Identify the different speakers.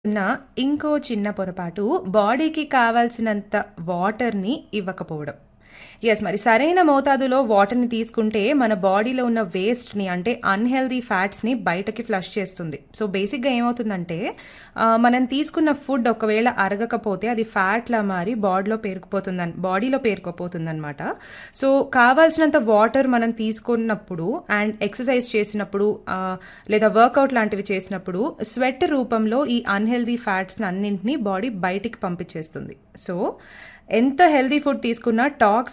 Speaker 1: ఉన్న ఇంకో చిన్న పొరపాటు బాడీకి కావాల్సినంత వాటర్ని ఇవ్వకపోవడం ఎస్ మరి సరైన మోతాదులో వాటర్ని తీసుకుంటే మన బాడీలో ఉన్న వేస్ట్ని అంటే అన్హెల్దీ ఫ్యాట్స్ని బయటకి ఫ్లష్ చేస్తుంది సో బేసిక్గా ఏమవుతుందంటే ఆ, మనం తీసుకున్న ఫుడ్ ఒకవేళ అరగకపోతే అది ఫ్యాట్లా మారి బాడీలో పేరుకుపోతుందని బాడీలో పేరుకుపోతుందన్నమాట సో కావాల్సినంత వాటర్ మనం తీసుకున్నప్పుడు అండ్ ఎక్సర్సైజ్ చేసినప్పుడు ఆ, లేదా వర్కౌట్ లాంటివి చేసినప్పుడు స్వెట్ రూపంలో ఈ అన్హెల్దీ ఫ్యాట్స్ అన్నింటినీ బాడీ బయటికి పంపించేస్తుంది సో ఎంత హెల్దీ ఫుడ్ తీసుకున్నా టాక్స్